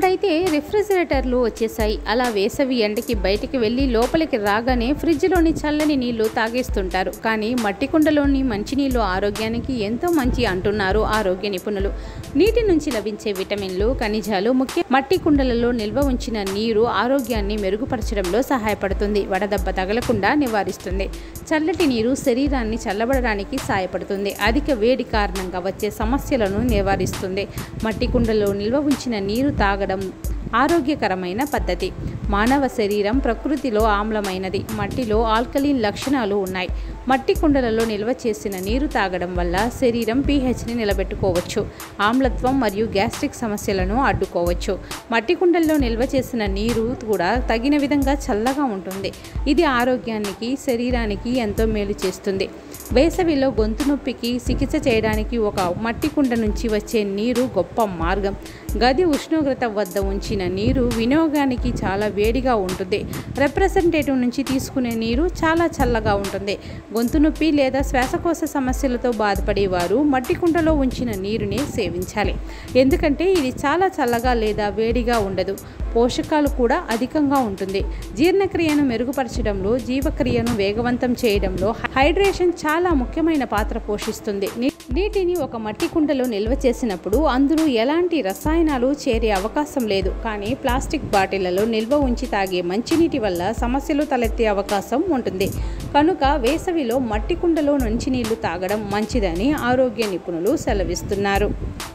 ఇప్పుడైతే రిఫ్రిజిరేటర్లు వచ్చేసాయి అలా వేసవి ఎండకి బయటికి వెళ్ళి లోపలికి రాగానే ఫ్రిడ్జ్లోని చల్లని నీళ్లు తాగేస్తుంటారు కానీ మట్టి కుండలోని మంచినీళ్ళు ఆరోగ్యానికి ఎంతో మంచి అంటున్నారు ఆరోగ్య నిపుణులు నీటి నుంచి లభించే విటమిన్లు ఖనిజాలు ముఖ్య మట్టి కుండలలో నిల్వ ఉంచిన నీరు ఆరోగ్యాన్ని మెరుగుపరచడంలో సహాయపడుతుంది వడదెబ్బ తగలకుండా నివారిస్తుంది చల్లటి నీరు శరీరాన్ని చల్లబడడానికి సహాయపడుతుంది అధిక వేడి కారణంగా వచ్చే సమస్యలను నివారిస్తుంది మట్టి కుండలో నిల్వ ఉంచిన నీరు తాగడం ఆరోగ్యకరమైన పద్ధతి మానవ శరీరం ప్రకృతిలో ఆమ్లమైనది మట్టిలో ఆల్కలీన్ లక్షణాలు ఉన్నాయి మట్టి కుండలలో నిల్వ చేసిన నీరు తాగడం వల్ల శరీరం పీహెచ్ని నిలబెట్టుకోవచ్చు ఆమ్లత్వం మరియు గ్యాస్ట్రిక్ సమస్యలను అడ్డుకోవచ్చు మట్టి కుండల్లో నిల్వ చేసిన నీరు కూడా తగిన విధంగా చల్లగా ఉంటుంది ఇది ఆరోగ్యానికి శరీరానికి ఎంతో మేలు చేస్తుంది వేసవిలో గొంతు నొప్పికి చికిత్స చేయడానికి ఒక మట్టి కుండ నుంచి వచ్చే నీరు గొప్ప మార్గం గది ఉష్ణోగ్రత వద్ద ఉంచిన నీరు వినియోగానికి చాలా వేడిగా ఉంటుంది రిప్రజెంటేటివ్ నుంచి తీసుకునే నీరు చాలా చల్లగా ఉంటుంది గొంతు నొప్పి లేదా శ్వాసకోశ సమస్యలతో బాధపడేవారు మట్టి కుండలో ఉంచిన నీరుని సేవించాలి ఎందుకంటే ఇది చాలా చల్లగా లేదా వేడిగా ఉండదు పోషకాలు కూడా అధికంగా ఉంటుంది జీర్ణక్రియను మెరుగుపరచడంలో జీవక్రియను వేగవంతం చేయడంలో హైడ్రేషన్ చాలా ముఖ్యమైన పాత్ర పోషిస్తుంది నీ- నీటిని ఒక మట్టి కుండలో నిల్వ చేసినప్పుడు అందులో ఎలాంటి రసాయనాలు చేరే అవకాశం లేదు కానీ ప్లాస్టిక్ బాటిళ్లలో నిల్వ ఉంచి తాగే మంచినీటి వల్ల సమస్యలు తలెత్తే అవకాశం ఉంటుంది కనుక వేసవిలో మట్టి కుండలో నుంచి నీళ్లు తాగడం మంచిదని ఆరోగ్య నిపుణులు సెలవిస్తున్నారు